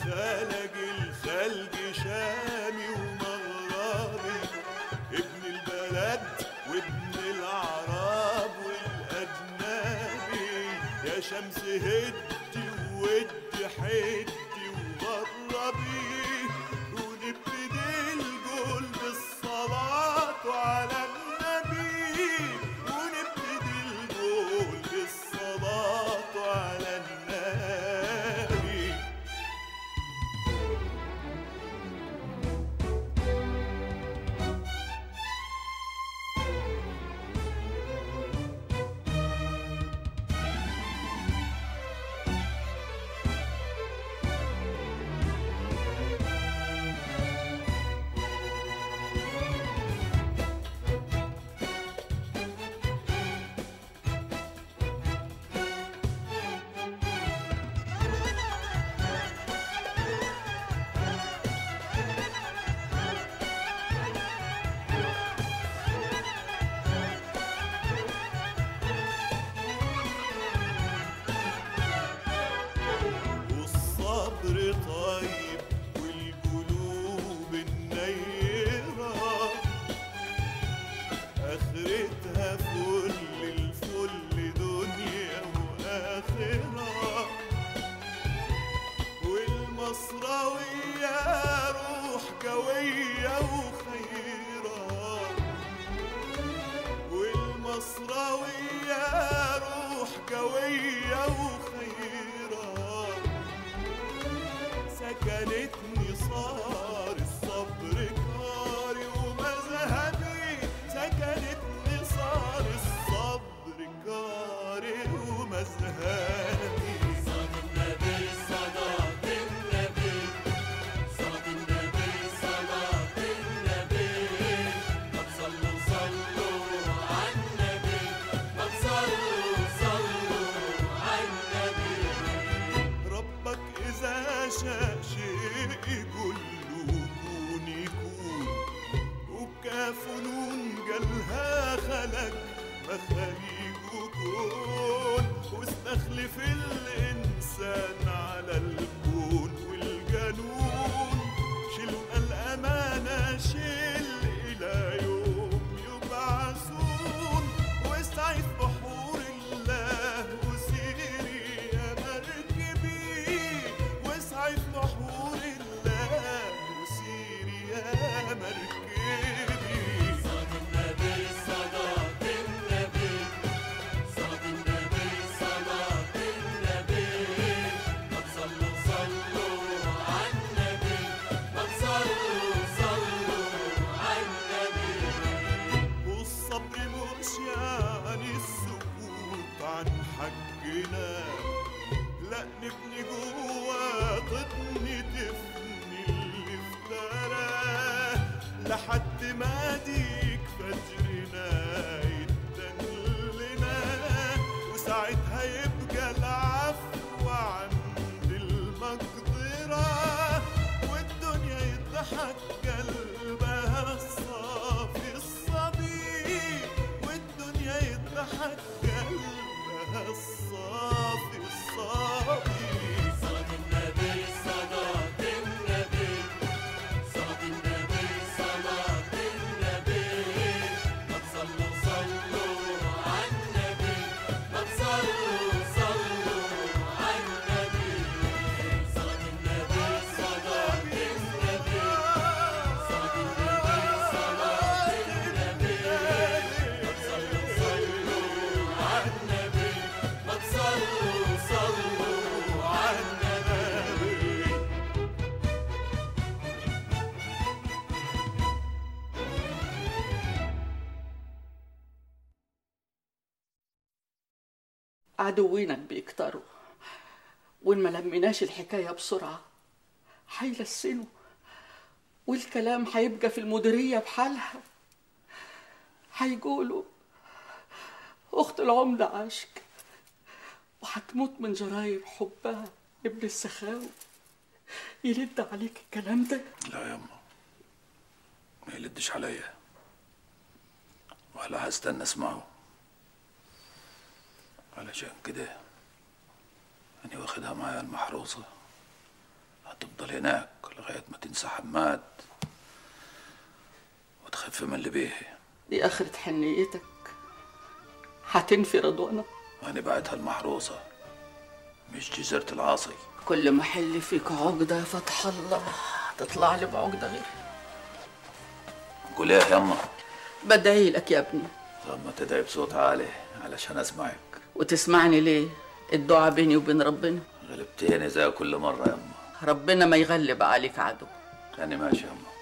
خلق الخلق شامي ومغربي ابن البلد وابن العرب والأجنبي يا شمس هدي وودي حدي وغربي ونبتدي الجول بالصلاة على النبي ونبتدي الجول بالصلاة على النبي والصبر طيب والقلوب النيرة آخرتها فل الفل دنيا وآخرة والمصراوية روح قوية وخيرة والمصراوية روح قوية وخيرة سكنتني صار الصبر كاري ومذهبي سكنتني صار الصبر كاري ومذهبي صاد النبي صلاة النبي صاد النبي صلاة النبي طب صلوا صلوا على النبي طب صلوا صلوا على النبي ربك إذا شاء شيء يقول له كون يكون وبكاف نون قالها خلق مخاليق كون واستخلف الإنسان على الكون والجنون شلنا الأمانة شيل إلى يوم يبعثون واستعيذ بحور الله وسيري يا مركبي واسعي في بحور الله وسيري يا مركبي صاد النبي صلاة النبي صاد النبي صلاة النبي طب صلوا صلوا على النبي طب صلوا صلوا على النبي والصبر مش يعني السكوت عن حقنا لا نبني جوا تبني تفني اللي افتراه لحد ما ديك فجرنا يتدلنا وساعتها يبقى العفو عند المقدرة والدنيا يضحك قلبها الصافي الصبي والدنيا يضحك قلبها الصافي الصبي صاد النبي صلاة النبي صاد النبي صلاة النبي طب صلوا صلوا على النبي طب صلوا صلوا على النبي صاد النبي صلاة النبي صاد النبي صلاة النبي طب صلوا صلوا على النبي طب صلوا صلوا على النبي عدوينك بيكتروا وإن ما لميناش الحكاية بسرعة هيلسنوا والكلام هيبقى في المديرية بحالها هيقولوا أخت العمدة عشق وهتموت من جراير حبها ابن السخاوي يلد عليك الكلام ده لا يما ما يلدش عليا ولا هستنى اسمعه علشان كده أنا واخدها معايا المحروسة هتفضل تفضل هناك لغاية ما تنسى حماد وتخف من اللي بيه دي آخرة حنيتك هتنفي رضوانة أنا بعتها المحروسة مش جزيرة العاصي كل ما حل فيك عقدة يا فتح الله تطلع لي بعقدة غير قول ايه يما بدعي لك يا ابني لما تدعي بصوت عالي علشان اسمعك وتسمعني ليه الدعاء بيني وبين ربنا غلبتيني زي كل مرة يما ربنا ما يغلب عليك عدو أنا ماشي يما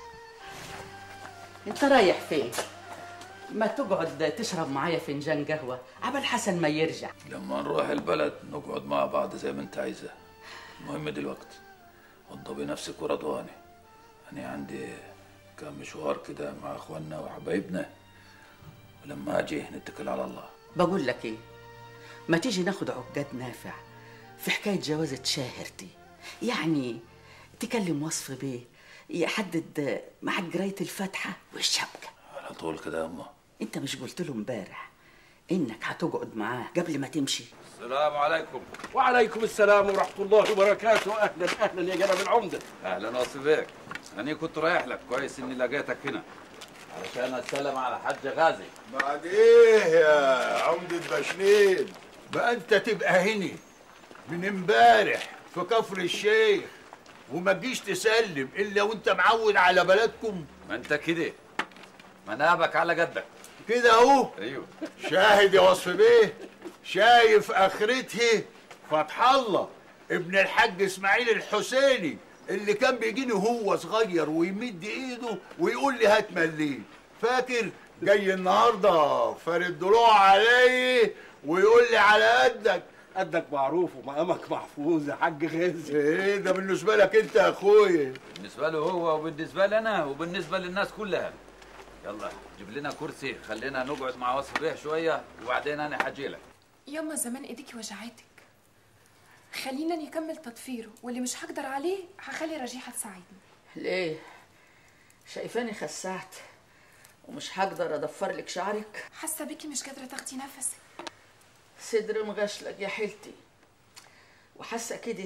انت رايح فين ما تقعد تشرب معايا فنجان قهوة عبال حسن ما يرجع لما نروح البلد نقعد مع بعض زي ما انت عايزة المهم دلوقتي وضبي نفسك ورضواني أنا عندي كام مشوار كده مع اخواننا وحبايبنا ولما اجي نتكل على الله بقول لك ايه ما تيجي ناخد عقاد نافع في حكاية جوازة شاهرتي يعني تكلم وصف بيه يحدد معاك قراية الفاتحة والشبكة على طول كده يا أما انت مش قلت له امبارح انك هتقعد معاه قبل ما تمشي السلام عليكم وعليكم السلام ورحمة الله وبركاته أهلا أهلا يا جناب العمدة اهلا وسهلا انا كنت رايح لك كويس اني لقيتك هنا علشان اسلم على حاج غازي بعد ايه يا عمدة بشنين بقى انت تبقى هني من امبارح في كفر الشيخ وما تجيش تسلم الا وانت معود على بلدكم ما انت كده منابك على قدك كده اهو ايوه شاهد يا وصف بيه شايف اخرته فتح الله ابن الحاج اسماعيل الحسيني اللي كان بيجيني هو صغير ويمد ايده ويقول لي هات مليه فاكر جاي النهارده فارد ضلوع علي ويقول لي على قدك قدك معروف ومقامك محفوظ يا حاج غازي ايه ده بالنسبه لك انت يا اخويا بالنسبه له هو وبالنسبه لي انا وبالنسبه للناس كلها يلا جيب لنا كرسي خلينا نقعد مع وصف بيه شويه وبعدين انا حجي لك ياما زمان ايديكي وجعتك خلينا نكمل تطفيره واللي مش هقدر عليه هخلي رجيحة تساعدني ليه شايفاني خسعت ومش هقدر اضفر لك شعرك حاسة بيكي مش قادرة تاخدي نفسك صدر مغشلك يا حيلتي وحاسه كده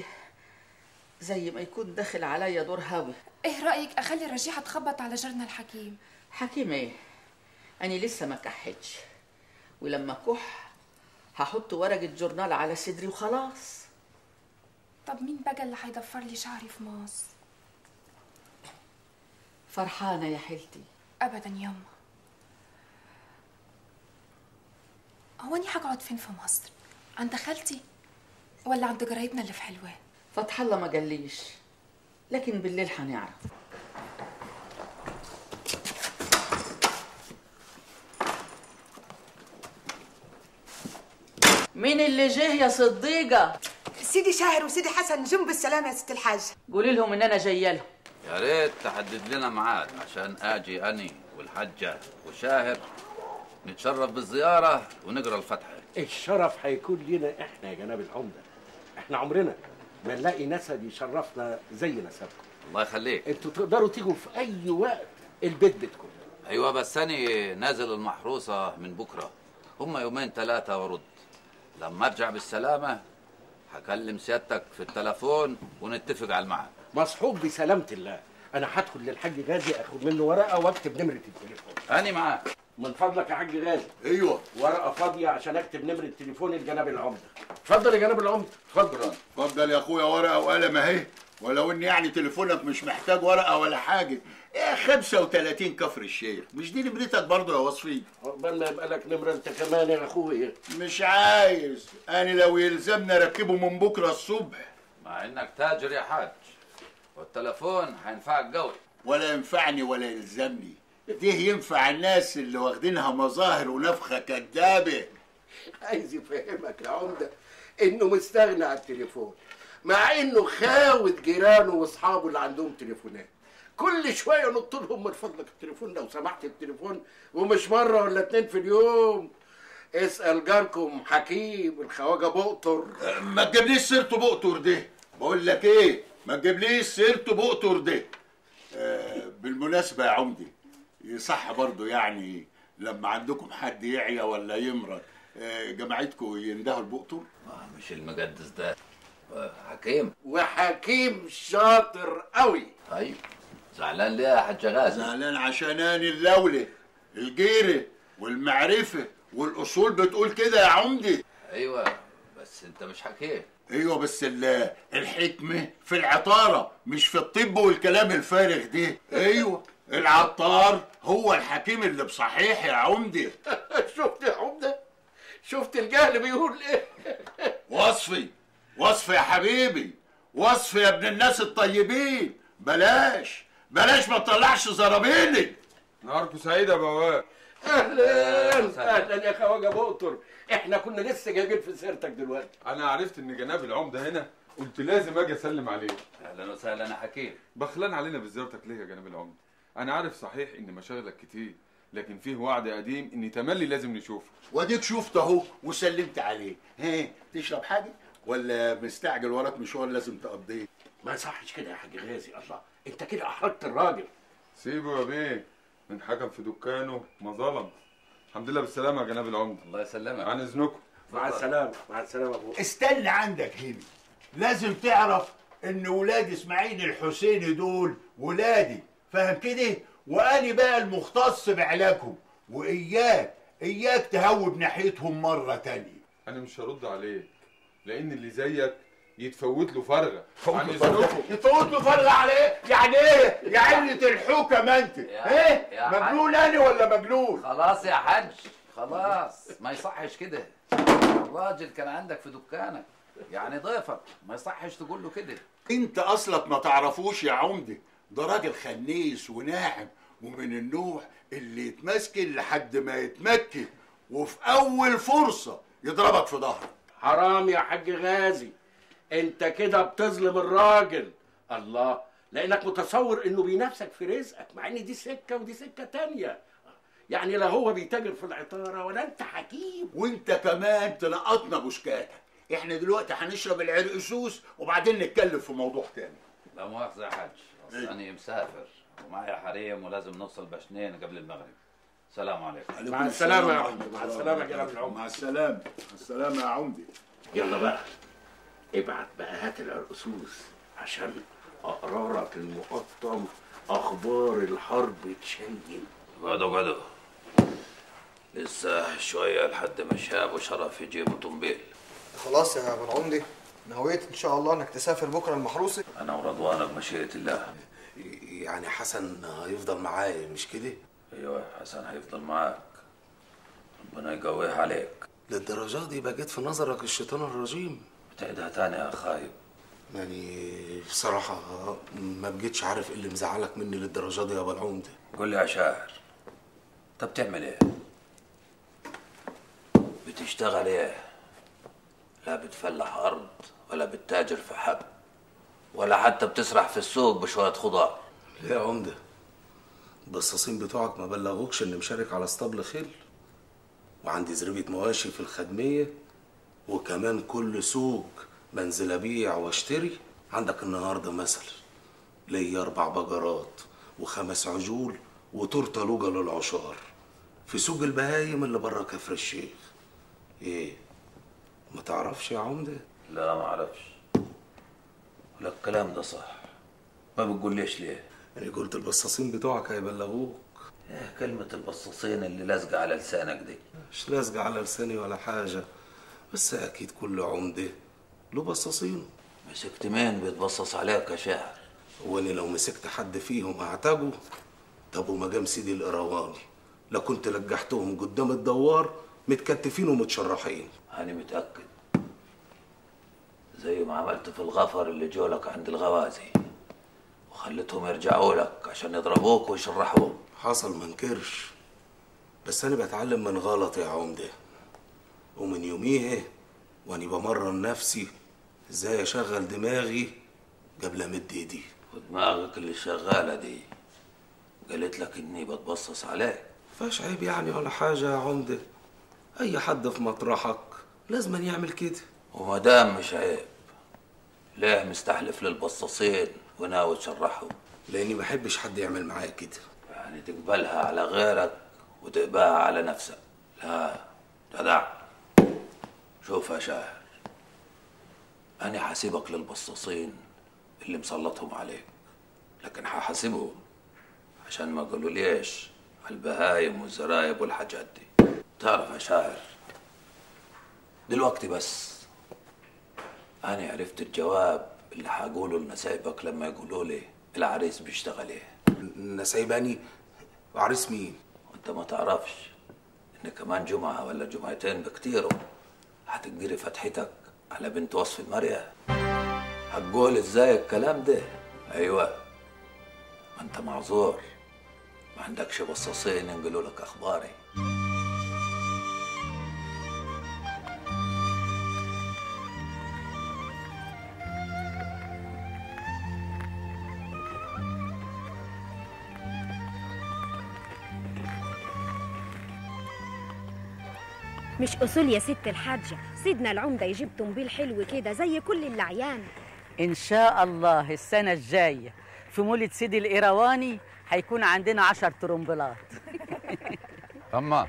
زي ما يكون داخل عليا دور هاوي ايه رأيك اخلي رجيحة تخبط على جارنا الحكيم حكيم ايه انا لسه ما كحتش ولما كح هحط ورقه جورنال على صدري وخلاص طب مين بقى اللي هيضفر لي شعري في مصر فرحانه يا حيلتي ابدا ياما هو اني هقعد فين في مصر عند خالتي ولا عند جرايدنا اللي في حلوان فتح الله ما قاليش لكن بالليل هنعرف مين اللي جه يا صديقة؟ سيدي شاهر وسيدي حسن جم بالسلامة يا ست الحاج قولي لهم ان انا جايه لهم يا ريت تحدد لنا ميعاد عشان اجي اني والحجه وشاهر نتشرف بالزياره ونقرا الفتحه الشرف هيكون لنا احنا يا جناب العمدة احنا عمرنا ما نلاقي نسب يشرفنا زي نسبكم الله يخليك انتوا تقدروا تيجوا في اي وقت البيت بيتكم ايوه بس انا نازل المحروسه من بكره هم يومين ثلاثه وارد لما ارجع بالسلامه هكلم سيادتك في التلفون ونتفق على الميعاد مصحوب بسلامة الله انا هدخل للحاج غازي اخد منه ورقة واكتب نمرة التليفون اني معاك من فضلك يا حاج غازي ايوه ورقة فاضية عشان اكتب نمرة تليفون الجناب العمدة اتفضل يا جناب العمدة اتفضل اتفضل يا اخويا ورقه وقلم اهي ولو ان يعني تليفونك مش محتاج ورقه ولا حاجه ايه 35 كفر الشيخ مش دي نمرتك برضه يا وصفي عقبال ما يبقى لك نمرة انت كمان يا اخويا مش عايز انا لو يلزمني اركبه من بكره الصبح مع انك تاجر يا حاج والتلفون هينفعك قوي ولا ينفعني ولا يلزمني ده ينفع الناس اللي واخدينها مظاهر ونفخه كدابه عايز يفهمك يا عمدة انه مستغني عن التليفون مع انه خاوت جيرانه واصحابه اللي عندهم تليفونات كل شويه نط لهم من فضلك التليفون لو سمحت التليفون ومش مره ولا اتنين في اليوم اسال جاركم حكيم الخواجه بقطر ما تجيبليش سيرته بقطر ده بقول لك ايه ما تجيبليش سيرته بقطر ده آه بالمناسبه يا عمدي يصح برضو يعني لما عندكم حد يعيا ولا يمرض آه جماعتكم يندهوا البقطر آه، مش المقدس ده حكيم وحكيم شاطر قوي طيب زعلان ليه يا حاج غازي زعلان عشاناني اللولة الجيرة والمعرفة والأصول بتقول كده يا عمدي ايوه بس انت مش حكيم ايوه بس ال- الحكمة في العطارة مش في الطب والكلام الفارغ ده ايوه العطار هو الحكيم اللي بصحيح يا عمدي شفت يا عمده شفت الجهل بيقول ايه وصفي وصفي يا حبيبي وصفي يا ابن الناس الطيبين بلاش بلاش ما تطلعش زرابيلي نهاركم سعيد يا بواب اهلا وسهلا. اهلا يا خواجه بقطر احنا كنا لسه جايبين في سيرتك دلوقتي انا عرفت ان جناب العمده هنا قلت لازم اجي اسلم عليه اهلا وسهلا يا حكيم بخلان علينا بزيارتك ليه يا جناب العمده انا عارف صحيح ان مشاغلك كتير لكن فيه وعد قديم اني تملي لازم نشوفه واديك شفت اهو وسلمت عليه ها تشرب حاجه ولا مستعجل وراك مشوار لازم تقضيه ما يصحش كده يا حاج غازي الله انت كده احرجت الراجل سيبه يا بيه من حكم في دكانه ما ظلم الحمد لله بالسلامه يا جناب العمده الله يسلمك عن اذنكم مع السلامه مع السلامه ابو استنى عندك هنا لازم تعرف ان ولاد اسماعيل الحسيني دول ولادي فاهم كده واني بقى المختص بعلاجهم واياك اياك تهوب ناحيتهم مره تانية انا مش هرد عليك لان اللي زيك يتفوت له فرغه عن اذنكم يفوت له فرغة على ايه؟ يعني ايه؟ يا علة الحكم انت يا- ايه؟ يا حاج. مجنون انا ولا مجنون؟ خلاص يا حاج خلاص ما يصحش كده الراجل كان عندك في دكانك يعني ضيفك ما يصحش تقول له كده انت اصلك ما تعرفوش يا عمدة ده راجل خنيس وناعم ومن النوع اللي يتمسكن لحد ما يتمكن وفي اول فرصة يضربك في ظهرك حرام يا حاج غازي انت كده بتظلم الراجل الله لانك متصور انه بينافسك في رزقك مع ان دي سكه ودي سكه تانية يعني لا هو بيتاجر في العطاره ولا انت حكيم وانت كمان تلقطنا بوشكاتك احنا دلوقتي هنشرب العرقسوس وبعدين نتكلم في موضوع تاني لا مؤاخذة يا حاج أصل أنا مسافر ومعايا حريم ولازم نوصل بشنين قبل المغرب سلام عليكم مع السلامه يا عمدي مع السلامه يا جناب العمده مع السلامة مع السلامة يا عمدي يلا بقى ابعت بقى هات العرقسوس عشان اقرا لك المقطم اخبار الحرب تشين اقعدوا اقعدوا لسه شوية لحد ما شاب وشرف يجيبوا طنبيل خلاص يا ابو العمدي نويت ان شاء الله انك تسافر بكره المحروسه أنا ورضوانة بمشيئة الله يعني حسن هيفضل معايا مش كده أيوة حسن هيفضل معاك ربنا يقويه عليك للدرجة دي بقيت في نظرك الشيطان الرجيم بتعيدها تاني يا خايب يعني بصراحة ما بقيتش عارف ايه اللي مزعلك مني للدرجة دي يا ابو العمدة قول لي يا شاعر انت بتعمل ايه بتشتغل ايه لا بتفلح ارض ولا بتتاجر في حب ولا حتى بتسرح في السوق بشويه خضار ليه يا عمدة البصاصين بتوعك ما بلغوكش اني مشارك على اسطبل خيل وعندي زريبة مواشي في الخدمية وكمان كل سوق بنزل ابيع واشتري عندك النهارده مثلا ليا اربع بجرات وخمس عجول وتورته للعشار في سوق البهايم اللي بره كفر الشيخ ايه ما تعرفش يا عمده لا ما اعرفش ولا الكلام ده صح ما بتقول ليش ليه انا قلت البصاصين بتوعك هيبلغوك ايه كلمة البصاصين اللي لازقة على لسانك دي مش لازقة على لساني ولا حاجة بس أكيد كل عمدة له بصاصينه مسكت مين بيتبصص عليك يا شاعر وأنا لو مسكت حد فيهم أعتقه طب وما جام سيدي القرواني لا كنت لجحتهم قدام الدوار متكتفين ومتشرحين أنا متأكد زي ما عملت في الغفر اللي جولك عند الغوازي وخليتهم يرجعوا لك عشان يضربوك ويشرحوك حصل منكرش بس أنا بتعلم من غلط يا عمدة ومن يوميها وأنا بمرن نفسي إزاي أشغل دماغي قبل أمد إيدي ودماغك اللي شغالة دي قالت لك إني بتبصص عليك فاش عيب يعني ولا حاجة يا عمدة أي حد في مطرحك لازم يعمل كده وما دام مش عيب ليه مستحلف للبصاصين وناوي تشرحهم لأني ما بحبش حد يعمل معايا كده يعني تقبلها على غيرك وتقبلها على نفسك لا جدع شوف يا شاعر أنا حاسبك للبصاصين اللي مسلطهم عليك لكن هحاسبهم عشان ما قالوا ليش على البهايم والزرايب والحاجات دي تعرف يا شاعر دلوقتي بس أنا عرفت الجواب اللي هقوله لنسايبك لما يقولوا لي العريس بيشتغل ايه نسايباني عريس مين؟ وانت ما تعرفش ان كمان جمعة ولا جمعتين بكتيروا هتجري فتحتك على بنت وصف المريا هتقول ازاي الكلام ده ايوه ما انت معذور ما عندكش بصاصين ينقلوا لك اخباري مش اصول يا ست الحاجه سيدنا العمده يجيب طنبيل حلو كده زي كل اللعيان ان شاء الله السنه الجايه في مولد سيدي القيرواني هيكون عندنا عشر ترمبلات أما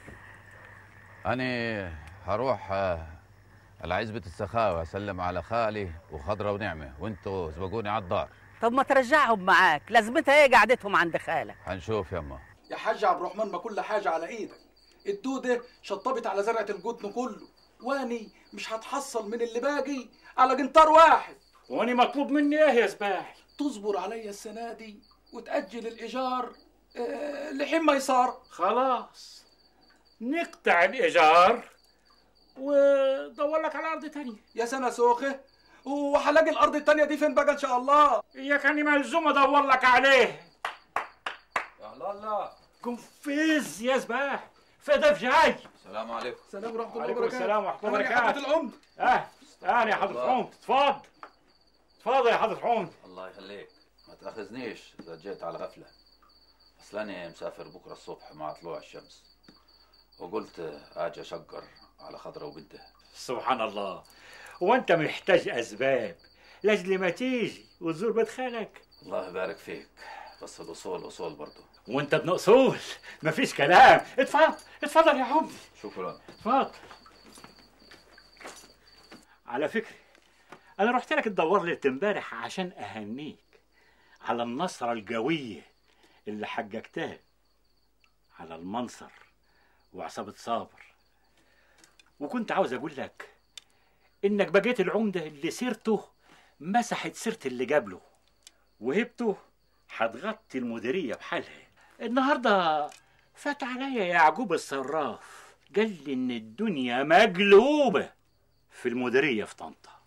أنا هروح آه، على عزبة السخاوة أسلم على خالي وخضرة ونعمة وانتوا سبقوني على الدار طب ما ترجعهم معاك لازمتها ايه قعدتهم عند خالك هنشوف يما يا حاج عبد الرحمن ما كل حاجة على ايدك الدودة شطبت على زرعة القطن كله واني مش هتحصل من اللي باقي على جنطار واحد واني مطلوب مني ايه يا سباح تصبر عليا السنة دي وتأجل الإيجار آه، لحين ما يصار خلاص نقطع الايجار ودور لك على ارض تانية يا سنة سوخة وهلاقي الأرض التانية دي فين بقى إن شاء الله يا كاني ملزوم ادور لك عليه يا الله الله قنفذ يا سباح فدف جاي السلام عليكم السلام ورحمة الله عليكم وبركاته السلام ورحمة الله أهلا يا وبركاته حضرة العمد اه اهلا يا حضرة الله. حمد اتفضل اتفضل يا حضرة حمد الله يخليك ما تاخذنيش اذا جيت على غفله اصل انا مسافر بكره الصبح مع طلوع الشمس وقلت اجي اشقر على خضره وبنتها سبحان الله وانت محتاج اسباب لاجل ما تيجي وتزور بيت خالك الله يبارك فيك بس الاصول اصول برضه وانت ابن اصول مفيش كلام اتفضل اتفضل يا حمدي شكرا اتفضل على فكرة أنا رحت لك تدور لي امبارح عشان أهنيك على النصرة القوية اللي حققتها على المنصر وعصابة صابر وكنت عاوز أقول لك إنك بقيت العمدة اللي سيرته مسحت سيرة اللي قبله وهبته هتغطي المديرية بحالها النهاردة فات عليا يعقوب الصراف قال لي إن الدنيا مقلوبة في المديرية في طنطا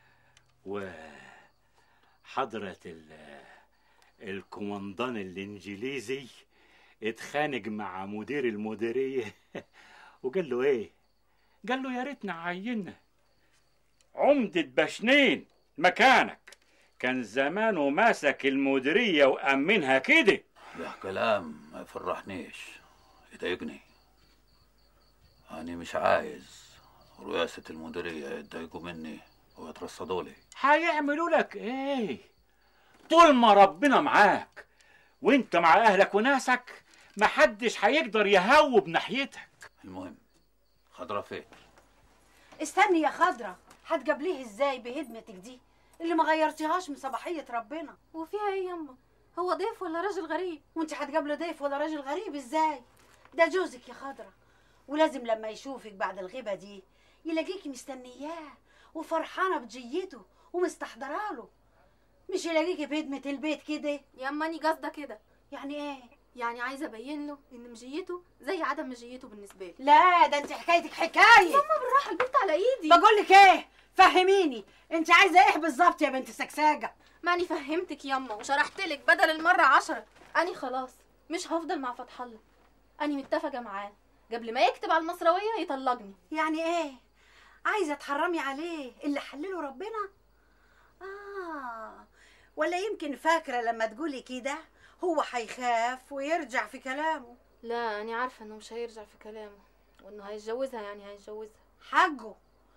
وحضرة ال الكومندان الإنجليزي اتخانق مع مدير المديرية وقال له إيه؟ قال له يا ريتنا عينا عمدة بشنين مكانك كان زمانه ماسك المديرية وأمنها كده ده كلام ما يفرحنيش يضايقني أنا مش عايز رئاسة المديرية يتضايقوا مني ويترصدوا لي هيعملوا لك ايه طول ما ربنا معاك وانت مع اهلك وناسك محدش هيقدر يهوب ناحيتك المهم خضرة فين استني يا خضرة هتجابليه ازاي بهدمتك دي اللي ما غيرتيهاش من صباحية ربنا وفيها ايه يما هو ضيف ولا راجل غريب وانت هتجابله ضيف ولا راجل غريب ازاي ده جوزك يا خضرة ولازم لما يشوفك بعد الغيبة دي يلاقيكي مستنياه وفرحانة بجيته ومستحضرة له مش يلاقيكي بهدمة البيت كده يما اني قصده كده يعني ايه يعني عايزه ابين له ان مجيته زي عدم مجيته بالنسبه لي لا ده انت حكايتك حكاية ماما بالراحه البنت على ايدي بقول لك ايه فهميني انت عايزة ايه بالظبط يا بنت سكساجة ماني فهمتك يما وشرحت لك بدل المره عشرة اني خلاص مش هفضل مع فتح الله اني متفقه معاه قبل ما يكتب على المصرويه يطلقني يعني ايه عايزة تحرمي عليه اللي حلله ربنا آه ولا يمكن فاكرة لما تقولي كده هو هيخاف ويرجع في كلامه لا اني عارفه انه مش هيرجع في كلامه وانه هيتجوزها يعني هيتجوزها حقه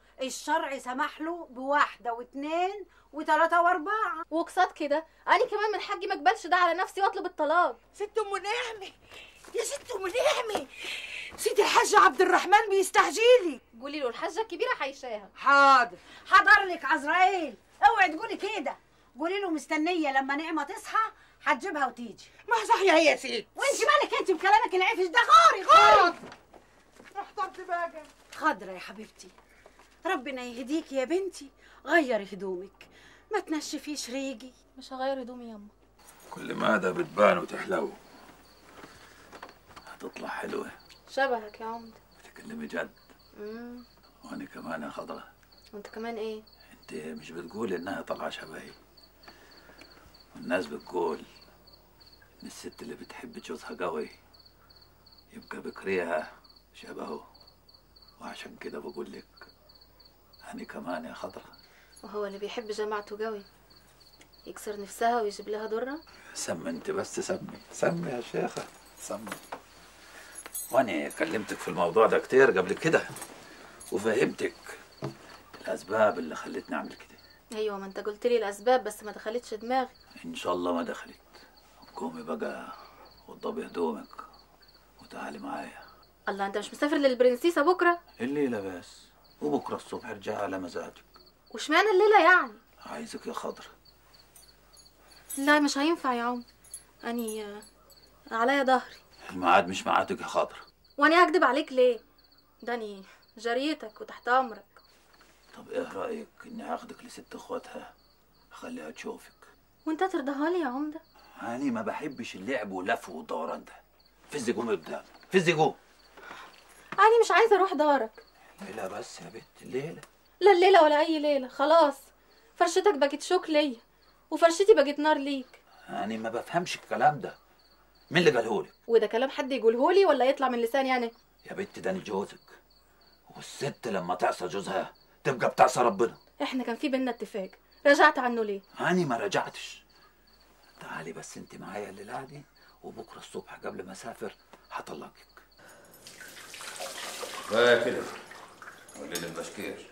الشرع سمح له بواحده واثنين وثلاثه واربعه وقصاد كده انا كمان من حقي ما اقبلش ده على نفسي واطلب الطلاق ست ام نعمه يا ست ام نعمه سيدي الحاج عبد الرحمن بيستعجلي قولي له الحاجه الكبيره حيشاها حاضر حضر لك عزرائيل اوعي تقولي كده قولي له مستنيه لما نعمه تصحى هتجيبها وتيجي ما صحيح يا ست وانت مالك انت بكلامك العفش ده غاري غاري احترت بقى خضرة يا حبيبتي ربنا يهديك يا بنتي غيري هدومك ما تنشفيش ريقي مش هغير هدومي يما كل ما ده بتبان وتحلو هتطلع حلوة شبهك يا عمد تكلمي جد امم وانا كمان يا خضرة وانت كمان ايه انت مش بتقول انها طالعة شبهي والناس بتقول ان الست اللي بتحب جوزها قوي يبقى بكريها شبهه وعشان كده بقول لك انا كمان يا خضرة وهو اللي بيحب جماعته قوي يكسر نفسها ويجيب لها ضرة سمي انت بس سمي سمي يا شيخة سمي وانا كلمتك في الموضوع ده كتير قبل كده وفهمتك الاسباب اللي خلتني اعمل كده ايوه ما انت قلت لي الاسباب بس ما دخلتش دماغي ان شاء الله ما دخلت قومي بقى وضبي هدومك وتعالي معايا الله انت مش مسافر للبرنسيسة بكره الليلة بس وبكرة الصبح ارجعي على مزاجك واشمعنى الليله يعني عايزك يا خضرة لا مش هينفع يا عم اني آه، عليا ظهري الميعاد مش ميعادك يا خضرة وانا هكدب عليك ليه داني جريتك وتحت امرك طب ايه رأيك اني هاخدك لست اخواتها اخليها تشوفك وانت ترضاها لي يا عمده انا ما بحبش اللعب واللف والدوران ده فزي قوم قدام فزي قوم اني مش عايزه اروح دارك ليلة بس يا بنت الليلة لا الليله ولا اي ليله خلاص فرشتك بقت شوك ليا وفرشتي بقت نار ليك انا ما بفهمش الكلام ده مين اللي قالهولك وده كلام حد يقولهولي ولا يطلع من لساني يعني يا بنت ده أنا جوزك والست لما تعصى جوزها تبقى بتعصى ربنا احنا كان في بينا اتفاق رجعت عنه ليه أنا ما رجعتش تعالي بس انت معايا الليلة دي وبكرة الصبح قبل ما أسافر هطلقك كفاية كده قولي لي البشكير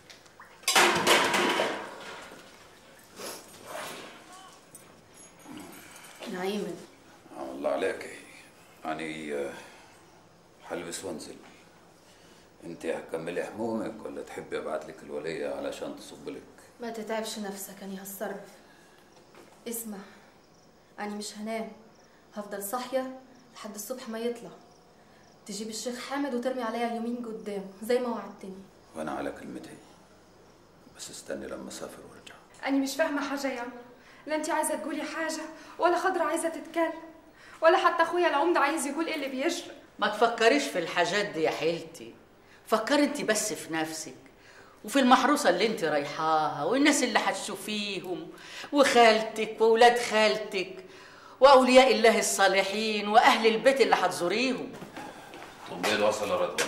نعيمة الله عليك يعني هلبس وانزل انت هتكملي همومك ولا تحبي ابعت لك الولية علشان تصب لك ما تتعبش نفسك أنا هتصرف اسمع أنا مش هنام هفضل صاحية لحد الصبح ما يطلع تجيب الشيخ حامد وترمي عليا اليومين قدام زي ما وعدتني وانا على كلمتي بس استني لما اسافر وارجع أنا مش فاهمة حاجة يا عم لا أنت عايزة تقولي حاجة ولا خضرة عايزة تتكلم ولا حتى أخويا العمدة عايز يقول إيه اللي بيجري ما تفكريش في الحاجات دي يا حيلتي فكري انت بس في نفسك وفي المحروسة اللي انت رايحاها والناس اللي هتشوفيهم وخالتك وولاد خالتك وأولياء الله الصالحين وأهل البيت اللي هتزوريهم طبيل وصل يا رضوان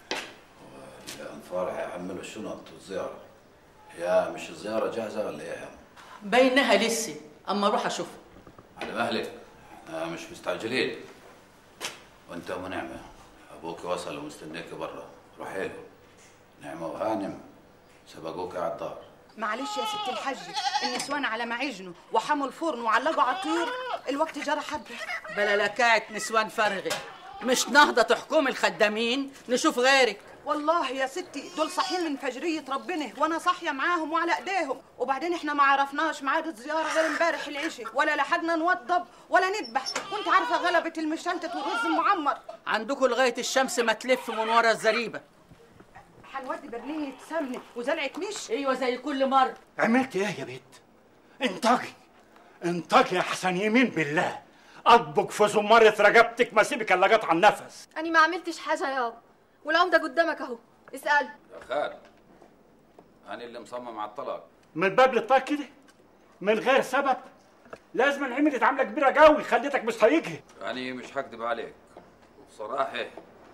الأنفار هيحملوا الشنط والزيارة يا مش الزيارة جاهزة ولا ايه يا عم؟ بينها لسه أما أروح أشوفها على مهلك آه مش مستعجلين وانت ام نعمة ابوك وصل ومستنيك برا روحي له نعمة وهانم سبقوك على الدار معلش يا ست الحج النسوان على ما عجنوا وحموا الفرن وعلقوا على الطيور الوقت جرى حبه بلا لكاعة نسوان فارغة مش نهضة تحكم الخدامين نشوف غيرك والله يا ستي دول صاحيين من فجرية ربنا وانا صاحية معاهم وعلى ايديهم وبعدين احنا ما عرفناش ميعاد الزيارة غير امبارح العشاء ولا لحقنا نوضب ولا نذبح وانت عارفة غلبة المشلتت والرز المعمر عندكم لغاية الشمس ما تلف من ورا الزريبة هنودي برلين سمنة وزلعة مش ايوه زي كل مرة عملت ايه يا بنت انطقي انطقي يا حسن يمين بالله اطبق في زمارة رقبتك ما سيبك الا قطع النفس أنا ما عملتش حاجة يابا والعمدة قدامك أهو اسأل يا خال أنا اللي مصمم على الطلاق من باب للطاق كده من غير سبب لازم عملت عامله كبيره قوي خليتك مش طايقها يعني مش هكدب عليك وبصراحة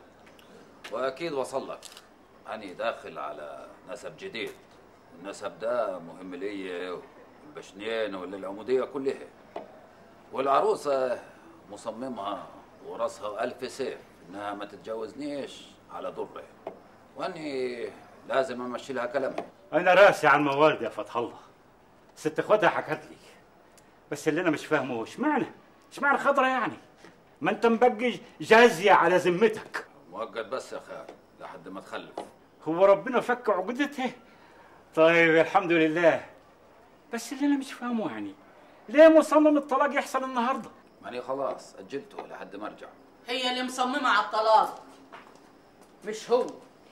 وأكيد وصل لك أنا داخل على نسب جديد النسب ده مهم لي والبشنين وللعمودية كلها والعروسة مصممة وراسها ألف سيف إنها ما تتجوزنيش على ضره وأني لازم امشي لها كلامها انا راسي على الموال يا فتح الله ست اخواتها حكت لي بس اللي انا مش فاهمه اشمعنى اشمعنى خضرة يعني ما انت مبقي جازية على ذمتك مؤقت بس يا خال لحد ما تخلف هو ربنا فك عقدتها طيب الحمد لله بس اللي انا مش فاهمه يعني ليه مصمم الطلاق يحصل النهارده ماني خلاص اجلته لحد ما ارجع هي اللي مصممة على الطلاق مش هو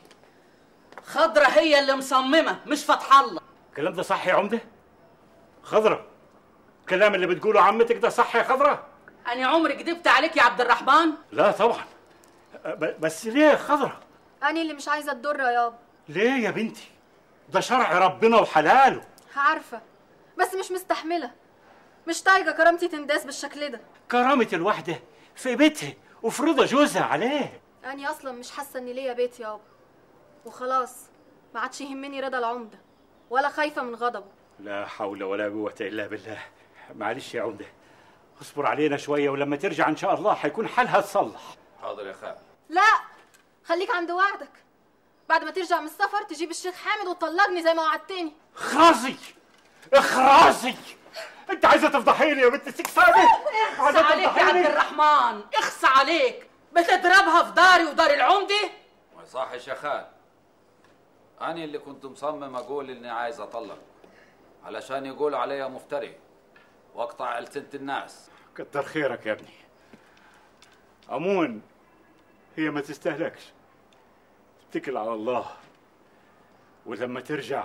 خضرة هي اللي مصممة مش فتح الله الكلام ده صح يا عمده خضرة الكلام اللي بتقوله عمتك ده صح يا خضرة أنا عمري كدبت عليك يا عبد الرحمن لا طبعا ب- بس ليه يا خضرة أنا اللي مش عايزة تضر يابا ليه يا بنتي ده شرع ربنا وحلاله عارفة بس مش مستحملة مش طايقة كرامتي تنداس بالشكل ده كرامة الواحدة في بيتها وفي رضا جوزها عليه أنا أصلا مش حاسة إن ليا بيت يابا وخلاص ما عادش يهمني رضا العمدة ولا خايفة من غضبه لا حول ولا قوة إلا بالله معلش يا عمدة اصبر علينا شوية ولما ترجع إن شاء الله حيكون حالها تصلح حاضر يا خال لا خليك عند وعدك بعد ما ترجع من السفر تجيب الشيخ حامد وتطلقني زي ما وعدتني خرازي اخرازي انت عايزه تفضحيني يا بنت السكسانه اخص عليك يا عبد الرحمن اخص عليك بتضربها في داري ودار العمدة ما يصحش يا خال أنا اللي كنت مصمم أقول إني عايز أطلق علشان يقولوا عليا مفتري وأقطع ألسنة الناس كتر خيرك يا ابني عموما هي ما تستهلكش اتكل على الله ولما ترجع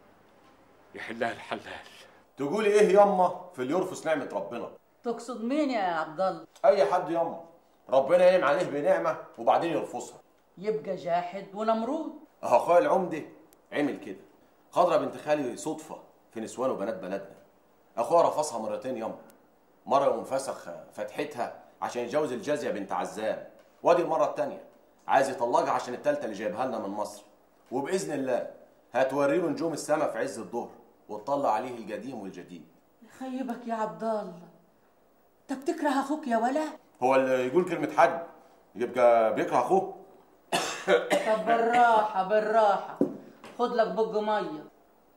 يحلها الحلال تقولي ايه ياما في اللي يرفض نعمة ربنا تقصد مين يا عبد الله اي حد ياما ربنا ينعم عليه بنعمة وبعدين يرفضها يبقى جاحد ونمرود اهو اخويا العمدة عمل كده خضرة بنت خالي صدفة في نسوان وبنات بلدنا اخوها رفضها مرتين ياما مرة يقوم فسخ فتحتها عشان يتجوز الجازية بنت عزام وادي المرة التانية عايز يطلقها عشان التالتة اللي جايبها لنا من مصر وبإذن الله هتوري له نجوم السما في عز الظهر وتطلع عليه القديم والجديد يخيبك يا عبد الله انت بتكره اخوك يا ولا هو اللي يقول كلمة حد يبقى بيكره أخوه طب بالراحة بالراحة خد لك بق مية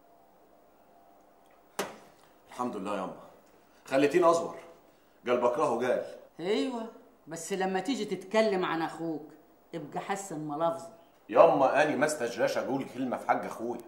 الحمد لله ياما خليتيني أصبر قال بكرهه قال ايوه بس لما تيجي تتكلم عن اخوك ابقى حسن ملفظ ياما أني ما استجراش أقول كلمة في حق أخويا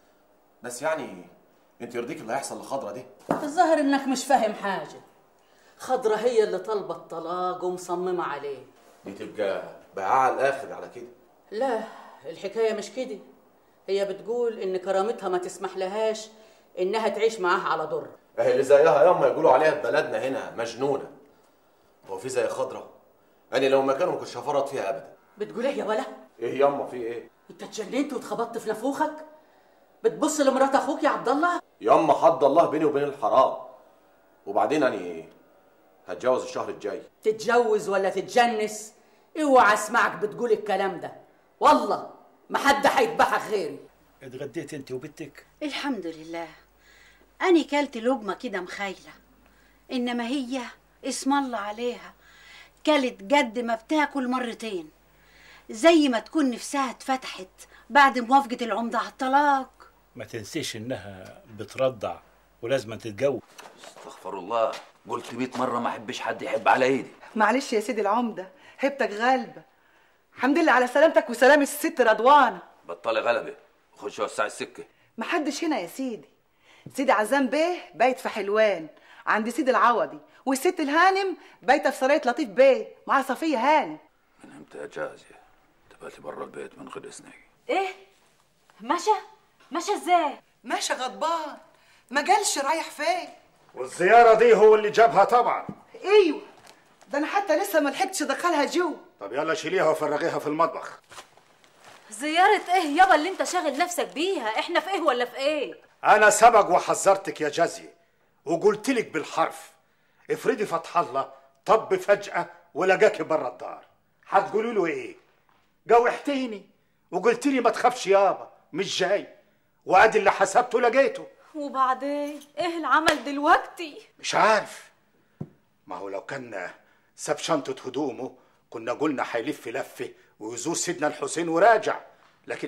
بس يعني أنت يرضيك اللي هيحصل لخضرة دي الظاهر انك مش فاهم حاجة خضرة هي اللي طالبة الطلاق ومصممة عليه دي تبقى بقى على الآخر على كده لا الحكاية مش كده هي بتقول ان كرامتها ما تسمح لهاش انها تعيش معاه على ضر أهي اللي زيها ياما يقولوا عليها في بلدنا هنا مجنونة هو في زي خضرة أنا لو مكانه ما كنتش هفرط فيها أبدا بتقول ايه يا ولا إيه ياما في إيه؟ انت اتجننت واتخبطت في نافوخك بتبص لمرات اخوك يا عبد الله ياما حد الله بيني وبين الحرام وبعدين أنا هتجوز الشهر الجاي تتجوز ولا تتجنس اوعى اسمعك بتقول الكلام ده والله ما حد هيذبحك غيري اتغديت انت وبنتك الحمد لله أنا كلت لقمة كده مخايلة إنما هي اسم الله عليها كلت قد ما بتاكل مرتين زي ما تكون نفسها اتفتحت بعد موافقة العمدة على الطلاق ما تنسيش انها بترضع ولازم تتجوز استغفر الله قلت 100 مرة ما أحبش حد يحب على إيدي معلش يا سيدي العمدة هبتك غالبة الحمد لله على سلامتك وسلام الست رضوانة بطلي غلبة خش وسع السكة محدش هنا يا سيدي سيدي عزام بيه بايت في حلوان عند سيدي العوضي والست الهانم بايته في سرايه لطيف بيه مع صفيه هانم من امتى يا جازية تباتي برا البيت من غير إذنك ايه مشى مشى ازاي ماشي غضبان ما قالش رايح فين والزيارة دي هو اللي جابها طبعا ايوه ده انا حتى لسه ما لحقتش ادخلها جو طب يلا شيليها وفرغيها في المطبخ زيارة ايه يابا اللي انت شاغل نفسك بيها احنا في ايه ولا في ايه أنا سبق وحذرتك يا جازية وقلت لك بالحرف افرضي فتح الله طب فجأة ولقاكي برا الدار هتقولي له إيه؟ جوحتيني وقلت لي ما تخافش يابا مش جاي وادي اللي حسبته لقيته وبعدين ايه العمل دلوقتي مش عارف ما هو لو كان ساب شنطة هدومه كنا قلنا هيلف لفة ويزور سيدنا الحسين وراجع لكن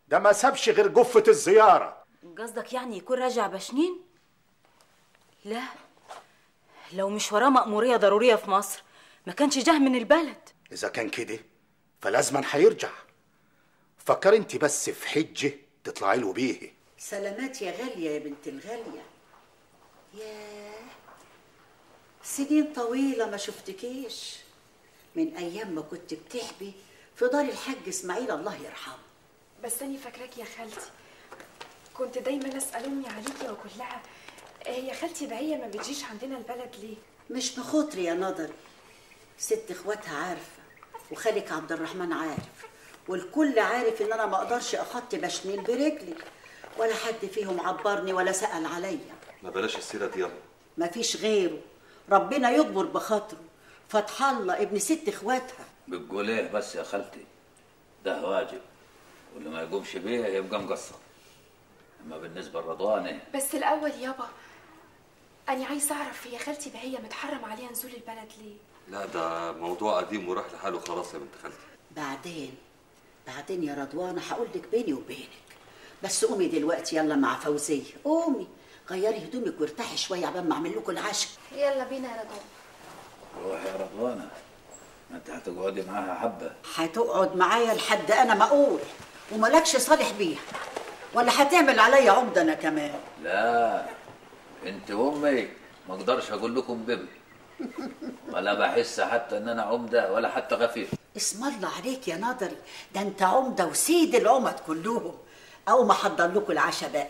ده ما سابش غير جفة الزيارة قصدك يعني يكون راجع بشنين لا لو مش وراه مأمورية ضرورية في مصر ما كانش جه من البلد إذا كان كده فلازما هيرجع فكر انت بس في حجة تطلعي له بيه سلامات يا غالية يا بنت الغالية ياه سنين طويلة ما شفتكيش من أيام ما كنت بتحبي في دار الحاج إسماعيل الله يرحمه بس أنا فاكراك يا خالتي كنت دايما أسأل أمي عليكي وأقول لها هي خالتي بهية ما بتجيش عندنا البلد ليه؟ مش بخاطري يا نظري ست اخواتها عارفة وخالك عبد الرحمن عارف والكل عارف ان انا ما اقدرش اخطي بشنين برجلي ولا حد فيهم عبرني ولا سأل عليا ما بلاش السيرة دي يلا مفيش غيره ربنا يجبر بخاطره فتح الله ابن ست اخواتها بتقول ايه بس يا خالتي ده واجب واللي ما يقومش بيه يبقى مقصر اما بالنسبه لرضوانه بس الأول يابا أنا عايزة أعرف هي خالتي بهية متحرم عليها نزول البلد ليه؟ لا ده موضوع قديم وراح لحاله خلاص يا بنت خالتي بعدين بعدين يا رضوانة هقول لك بيني وبينك بس قومي دلوقتي يلا مع فوزية قومي غيري هدومك وارتاحي شوية عبال ما اعمل لكم العشاء يلا بينا يا رضوان روح يا رضوانه ما انت هتقعدي معاها حبه هتقعد معايا لحد انا ما اقول وملكش صالح بيها ولا هتعمل عليا عمدة انا كمان لا انت وامي ما اقدرش اقول لكم بيبي ولا بحس حتى ان انا عمده ولا حتى غفير اسم الله عليك يا ناظري ده انت عمدة وسيد العمد كلهم او ما حضر لكم العشاء بقى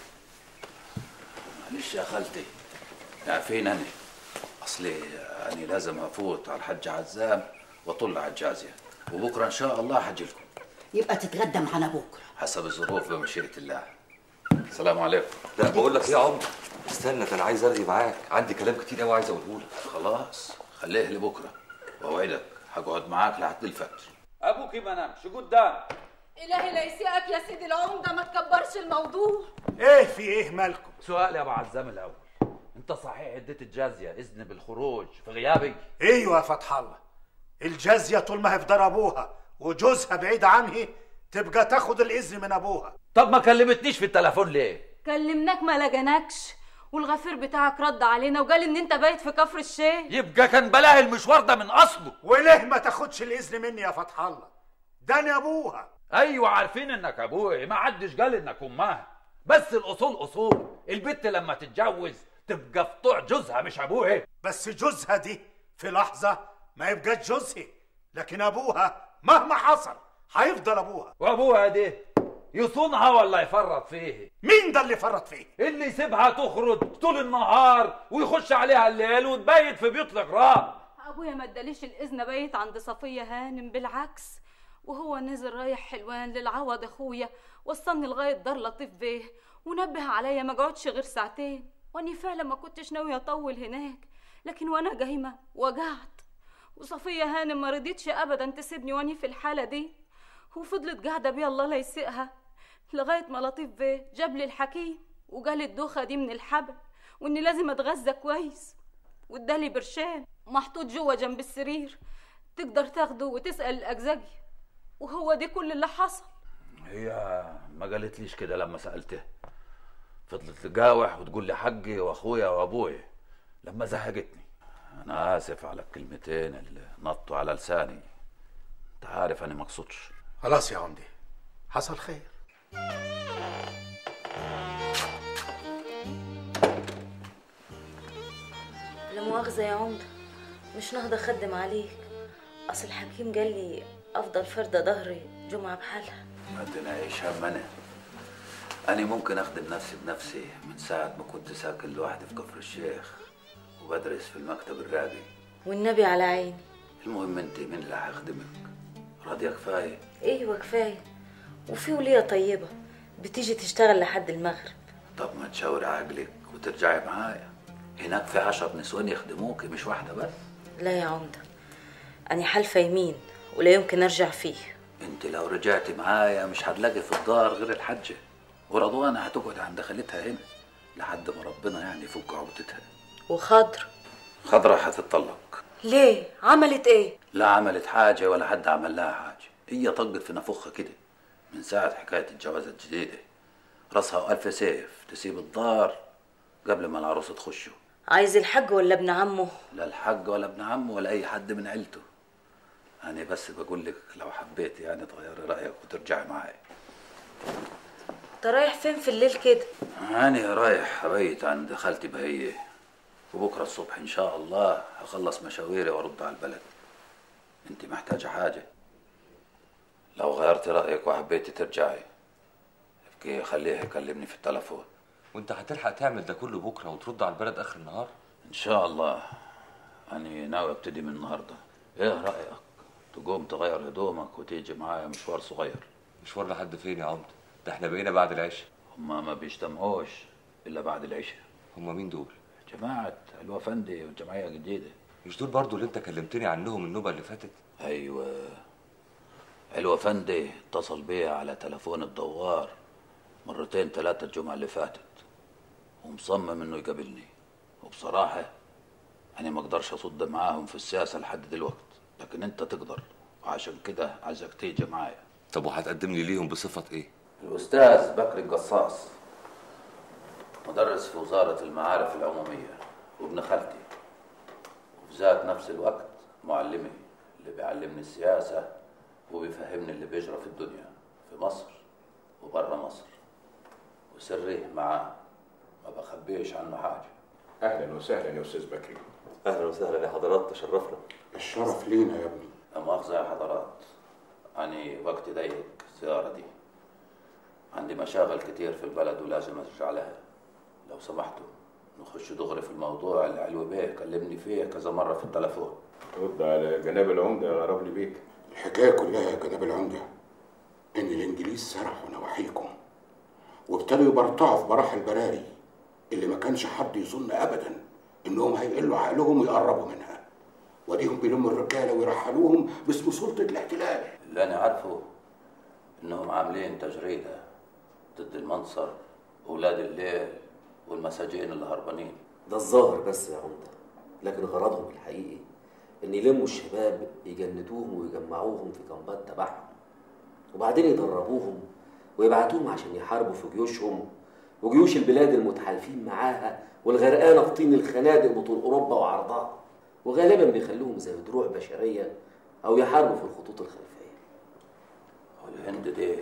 معلش يا خالتي عارفين انا اصلي انا لازم افوت على الحج عزام واطل على الجازيه وبكره ان شاء الله حجي لكم يبقى تتغدى معانا بكره حسب الظروف بمشيئه الله السلام عليكم لا بقول لك ايه يا عمر استنى ده انا عايز ارغي معاك عندي كلام كتير قوي عايز اقوله لك خلاص خليه لبكره واوعدك هقعد معاك لحد الفجر ابوكي ما نامش قدام إلهي لا يسيئك يا سيدي العمدة ما تكبرش الموضوع ايه في ايه مالكم سؤال يا ابو عزام الاول انت صحيح اديت الجازيه اذن بالخروج في غيابي ايوه يا فتح الله الجازية طول ما هي في دار ابوها وجوزها بعيد عنه تبقى تاخد الاذن من ابوها طب ما كلمتنيش في التليفون ليه كلمناك ما لقناكش والغفير بتاعك رد علينا وقال ان انت بايت في كفر الشيخ يبقى كان بلاه المشوار ده من اصله وليه ما تاخدش الاذن مني يا فتح الله ده انا ابوها ايوه عارفين انك ابوي ما حدش قال انك امها بس الاصول اصول البت لما تتجوز تبقى في طوع جوزها مش ابوها بس جوزها دي في لحظة ما يبقاش جوزها لكن ابوها مهما حصل هيفضل ابوها وابوها دي يصونها ولا يفرط فيه مين ده اللي فرط فيه اللي يسيبها تخرج طول النهار ويخش عليها الليل وتبيت في بيوت الغراب ابويا ما اداليش الاذن بايت عند صفيه هانم بالعكس وهو نزل رايح حلوان للعوض اخويا وصلني لغايه دار لطيف بيه ونبه عليا ما اقعدش غير ساعتين واني فعلا ما كنتش ناويه اطول هناك لكن وانا جايمه وجعت وصفيه هانم ما رضيتش ابدا تسيبني واني في الحاله دي وفضلت قاعده بيا الله لا يسيئها لغايه ما لطيف بيه جاب لي الحكيم وقال الدوخه دي من الحبل واني لازم اتغذى كويس وادالي برشام محطوط جوه جنب السرير تقدر تاخده وتسال الاجزجي وهو دي كل اللي حصل هي ما قالتليش كده لما سالتها فضلت تجاوح وتقول لي حجي واخويا وابويا لما زهقتني انا اسف على الكلمتين اللي نطوا على لساني انت عارف انا مقصودش خلاص يا عمدي حصل خير لا مؤاخذة يا عمدة مش نهضة أخدم عليك أصل الحكيم قال لي أفضل فردة ظهري جمعة بحالها ما تنعيش هم انا انا ممكن اخدم نفسي بنفسي من ساعه ما كنت ساكن لوحدي في كفر الشيخ وبدرس في المكتب الراقي والنبي على عيني المهم انت مين اللي هيخدمك راضيه كفايه أيوة كفاية وفي ولية طيبة بتيجي تشتغل لحد المغرب طب ما تشاوري عقلك وترجعي معايا هناك في عشر نسوان يخدموكي مش واحده بس لا يا عمدة أنا حالفة يمين ولا يمكن أرجع فيه انت لو رجعتي معايا مش هتلاقي في الدار غير الحجه ورضوانه هتقعد عند خالتها هنا لحد ما ربنا يعني يفك عقدتها وخضر خضرة هتتطلق ليه عملت ايه لا عملت حاجة ولا حد عمل لها حاجة هي طقت في نفخها كده من ساعة حكاية الجوازة الجديدة راسها ألف سيف تسيب الدار قبل ما العروسة تخشه عايز الحج ولا ابن عمه لا الحاج ولا ابن عمه ولا أي حد من عيلته أنا بس بقول لك لو حبيت يعني تغيري رأيك وترجعي معايا انت رايح فين في الليل كده أنا رايح أبيت عند خالتي بهية وبكرة الصبح إن شاء الله هخلص مشاويري وأرد على البلد أنت محتاجة حاجة لو غيرتي رأيك وحبيتي ترجعي ابقي خليه يكلمني في التلفون وانت هتلحق تعمل ده كله بكره وترد على البلد اخر النهار إن شاء الله أنا ناوي أبتدي من النهاردة إيه رأيك تقوم تغير هدومك وتيجي معايا مشوار صغير مشوار لحد فين يا عمده ده احنا بقينا بعد العشاء هما ما بيجتمعوش إلا بعد العشاء هما مين دول جماعة الوفندي والجمعية الجديدة مش دول برضو اللي انت كلمتني عنهم النوبه اللي فاتت ايوه الوفندي اتصل بيا على تلفون الدوار مرتين ثلاثة الجمعة اللي فاتت ومصمم انه يقابلني وبصراحة انا ما اقدرش اصد معاهم في السياسة لحد دلوقت لكن انت تقدر وعشان كده عايزك تيجي معايا طب وهتقدم لي ليهم بصفه ايه الأستاذ بكر القصاص مدرس في وزارة المعارف العمومية وابن خالتي وفي ذات نفس الوقت معلمي اللي بيعلمني السياسة وبيفهمني اللي بيجرى في الدنيا في مصر وبره مصر وسري معاه ما بخبيش عنه حاجة اهلا وسهلا يا استاذ بكري اهلا وسهلا يا حضرات تشرفنا الشرف لينا يا ابني لا مؤاخذة يا حضرات يعني وقت ضيق الزيارة دي عندي مشاغل كتير في البلد ولازم ارجع لها لو سمحتوا نخش دغري في الموضوع اللي علوي بيه كلمني فيه كذا مرة في التلفون رد على جناب العمده يا غرابلي بيك الحكايه كلها يا جناب العمده ان الانجليز سرحوا نواحيكم وابتدوا يبرطعوا في براح البراري اللي ما كانش حد يظن ابدا انهم هيقلوا عقلهم ويقربوا منها وديهم بيلموا الرجاله ويرحلوهم باسم سلطه الاحتلال اللي أنا عارفه إنهم عاملين تجريدة ضد المنصر وولاد الليل والمساجين اللي هربانين ده الظاهر بس يا عمدة لكن غرضهم الحقيقي ان يلموا الشباب يجندوهم ويجمعوهم في كامبات تبعهم وبعدين يدربوهم ويبعتوهم عشان يحاربوا في جيوشهم وجيوش البلاد المتحالفين معاها والغرقانه في طين الخنادق بطول اوروبا وعرضها وغالبا بيخلوهم زي دروع بشريه او يحاربوا في الخطوط الخلفيه والهند دي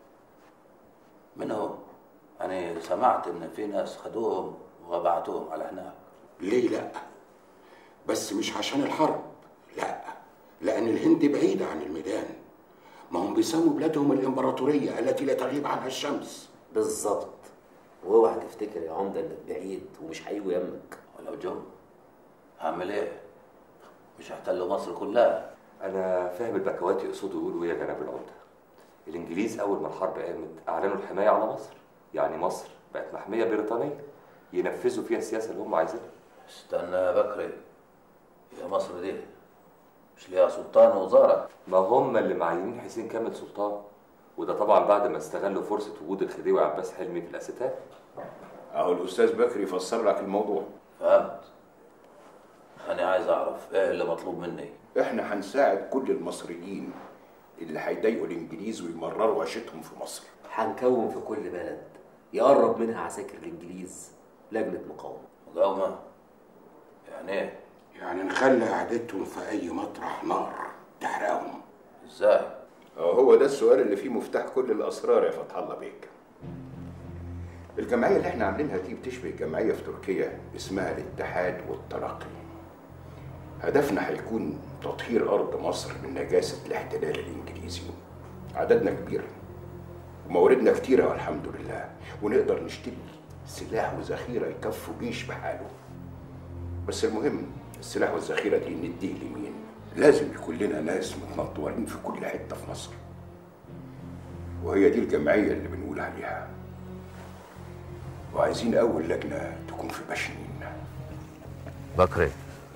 منهم أنا سمعت إن في ناس خدوهم وبعتوهم على هناك ليه لا بس مش عشان الحرب لا لان الهند بعيده عن الميدان ما هم بيسموا بلادهم الامبراطوريه التي لا تغيب عنها الشمس بالظبط واوعى تفتكر يا عمده انك بعيد ومش هيجوا يمك ولو جو هعمل ايه؟ مش هيحتلوا مصر كلها انا فاهم البكوات يقصدوا يقولوا ايه يا جناب العمده الانجليز اول ما الحرب قامت اعلنوا الحمايه على مصر يعني مصر بقت محميه بريطانيه ينفذوا فيها السياسه اللي هم عايزينها استنى يا بكري يا مصر دي مش ليها سلطان ووزاره ما هم اللي معينين حسين كامل سلطان وده طبعا بعد ما استغلوا فرصه وجود الخديوي عباس حلمي في الاسيتات اهو الاستاذ بكري يفسر لك الموضوع فهمت انا عايز اعرف ايه اللي مطلوب مني احنا هنساعد كل المصريين اللي هيضايقوا الانجليز ويمرروا عيشتهم في مصر هنكون في كل بلد يقرب منها عساكر الانجليز لجنه مقاومه مقاومه يعني ايه يعني نخلي قعدتهم في اي مطرح نار تحرقهم ازاي هو ده السؤال اللي فيه مفتاح كل الاسرار يا فتح الله بيك الجمعيه اللي احنا عاملينها دي بتشبه جمعيه في تركيا اسمها الاتحاد والترقي هدفنا هيكون تطهير ارض مصر من نجاسه الاحتلال الانجليزي عددنا كبير ومواردنا كتيره والحمد لله ونقدر نشتري سلاح وذخيره يكفوا جيش بحاله بس المهم السلاح والذخيره دي نديه لمين لازم يكون لنا ناس متنطورين في كل حته في مصر وهي دي الجمعيه اللي بنقول عليها وعايزين اول لجنه تكون في بشنين بكري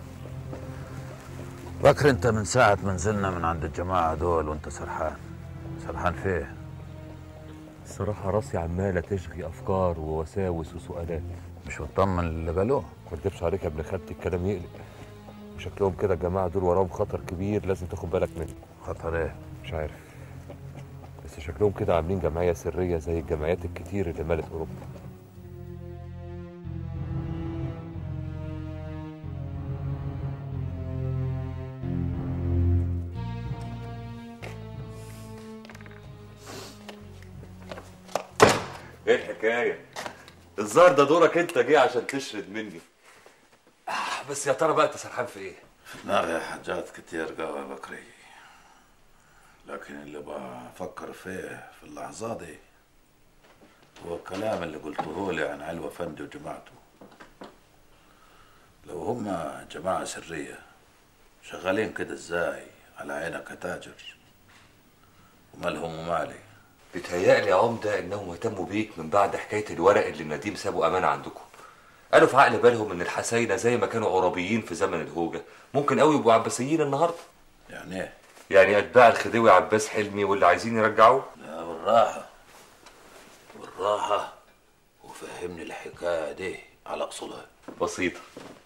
بكري انت من ساعة ما نزلنا من عند الجماعة دول وانت سرحان سرحان فيه الصراحه راسي عماله تشغي افكار ووساوس وسؤالات مش مطمن اللي قالوه ما اكدبش عليك يا ابن خالتي الكلام يقلق وشكلهم كده الجماعه دول وراهم خطر كبير لازم تاخد بالك منه خطر ايه مش عارف بس شكلهم كده عاملين جمعية سرية زي الجمعيات الكتير اللي مالت أوروبا ايه الحكايه الظاهر ده دورك انت جه عشان تشرد مني آه، بس يا ترى بقى انت سرحان في ايه في دماغي حاجات كتير قوي يا بكري لكن اللي بفكر فيه في اللحظة دي هو الكلام اللي قلته لي عن علوة فندي وجماعته لو هما جماعة سرية شغالين كده ازاي على عينك يا تاجر ومالهم ومالي بيتهيألي يا عمدة إنهم اهتموا بيك من بعد حكاية الورق اللي النديم سابه أمانة عندكم قالوا في عقل بالهم إن الحساينة زي ما كانوا عربيين في زمن الهوجة ممكن قوي يبقوا عباسيين النهاردة يعني ايه؟ يعني أتباع الخديوي عباس حلمي واللي عايزين يرجعوه لا بالراحة بالراحة وفهمني الحكاية دي على أصولها بسيطة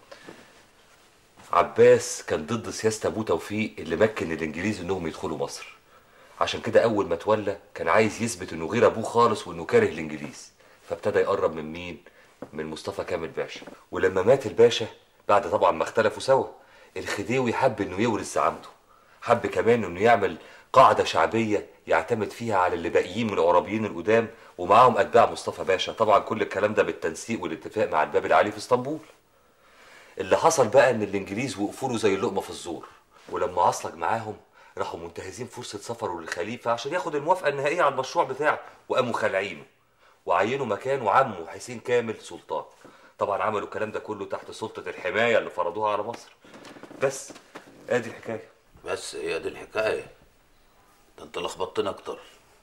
عباس كان ضد سياسة أبوه توفيق اللي مكن الإنجليز إنهم يدخلوا مصر عشان كده أول ما تولى كان عايز يثبت إنه غير أبوه خالص وإنه كاره الإنجليز فابتدى يقرب من مين؟ من مصطفى كامل باشا ولما مات الباشا بعد طبعا ما اختلفوا سوا الخديوي حب إنه يورث زعامته حب كمان إنه يعمل قاعدة شعبية يعتمد فيها على اللي باقيين من العربيين القدام ومعاهم أتباع مصطفى باشا طبعا كل الكلام ده بالتنسيق والاتفاق مع الباب العالي في اسطنبول اللي حصل بقى ان الانجليز وقفوا له زي اللقمه في الزور ولما عصلك معاهم راحوا منتهزين فرصه سفره للخليفه عشان ياخد الموافقه النهائيه على المشروع بتاعه وقاموا خالعينه وعينوا مكانه عمه حسين كامل سلطان طبعا عملوا الكلام ده كله تحت سلطه الحمايه اللي فرضوها على مصر بس ادي الحكايه بس هي دي الحكاية ده انت لخبطتني اكتر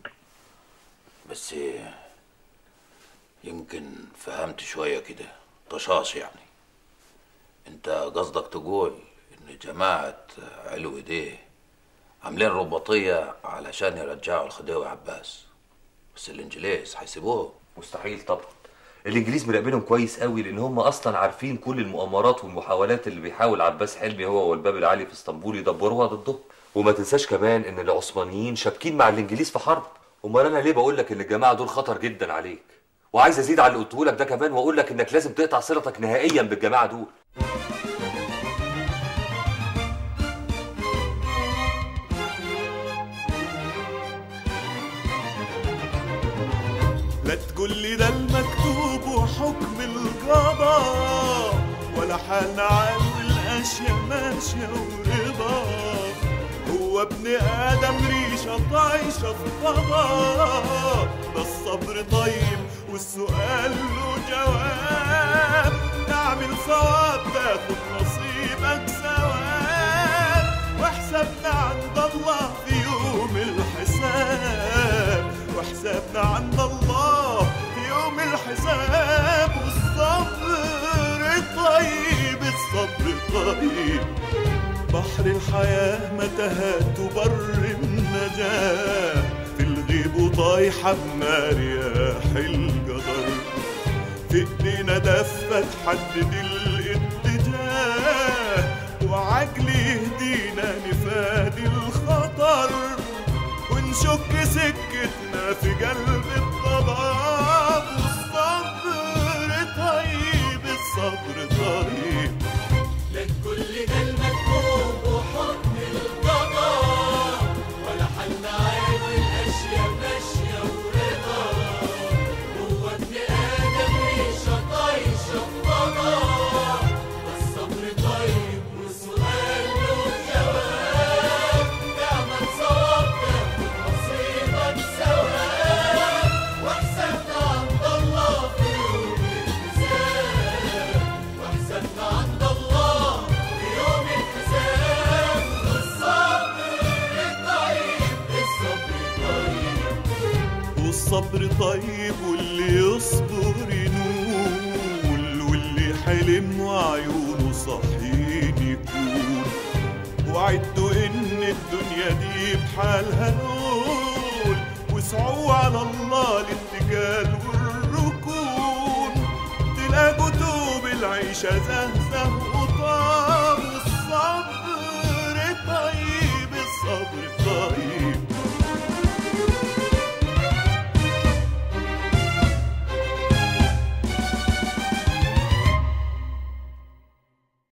بس يمكن فهمت شوية كده طشاش يعني انت قصدك تقول ان جماعة علو ايديه عاملين رباطية علشان يرجعوا الخديوي عباس بس الانجليز هيسيبوه مستحيل طبعا الانجليز مراقبينهم كويس قوي لان هم اصلا عارفين كل المؤامرات والمحاولات اللي بيحاول عباس حلمي هو والباب العالي في اسطنبول يدبروها ضدهم وما تنساش كمان ان العثمانيين شابكين مع الانجليز في حرب امال انا ليه بقول لك ان الجماعه دول خطر جدا عليك وعايز ازيد على اللي قلته لك ده كمان واقول لك انك لازم تقطع صلتك نهائيا بالجماعه دول لا تقول لي ده المكتوب وحكم القضاء ولا حالنا عال والاشياء ماشيه ورضا هو ابن ادم ريشه طايشه في فضاء ده الصبر طيب والسؤال له جواب اعمل صواب تاخد نصيبك ثواب وحسابنا عند الله في يوم الحساب وحسابنا عند الله في يوم الحساب والصبر طيب الصبر طيب بحر الحياة متاهات بر النجاة في الغيب وطايحة بنار رياح القدر في ايدينا دفة تحدد الاتجاه وعقل يهدينا نفادي الخطر ونشك سكتنا في قلب الضباب والصبر طيب الصبر طيب لا تقول لي ده المكتوب وحكم القضاء ولا حل عين والاشياء ماشيه ورضا هو ابن ادم ريشه طايشه في فضاء الصبر طيب والسؤال له جواب اعمل صواب تاخد نصيبك ثواب واحسبنا عند الله في يوم الحساب واحسبنا عند الله في يوم الحساب الصبر طيب الصبر طيب والصبر طيب واللي يصبر ينول واللي حلم وعيونه صحيح يكون وعدوا ان الدنيا دي بحالها نول واسعوا على الله الاتكال والركون تلاقوا توب العيشة زهزه وطال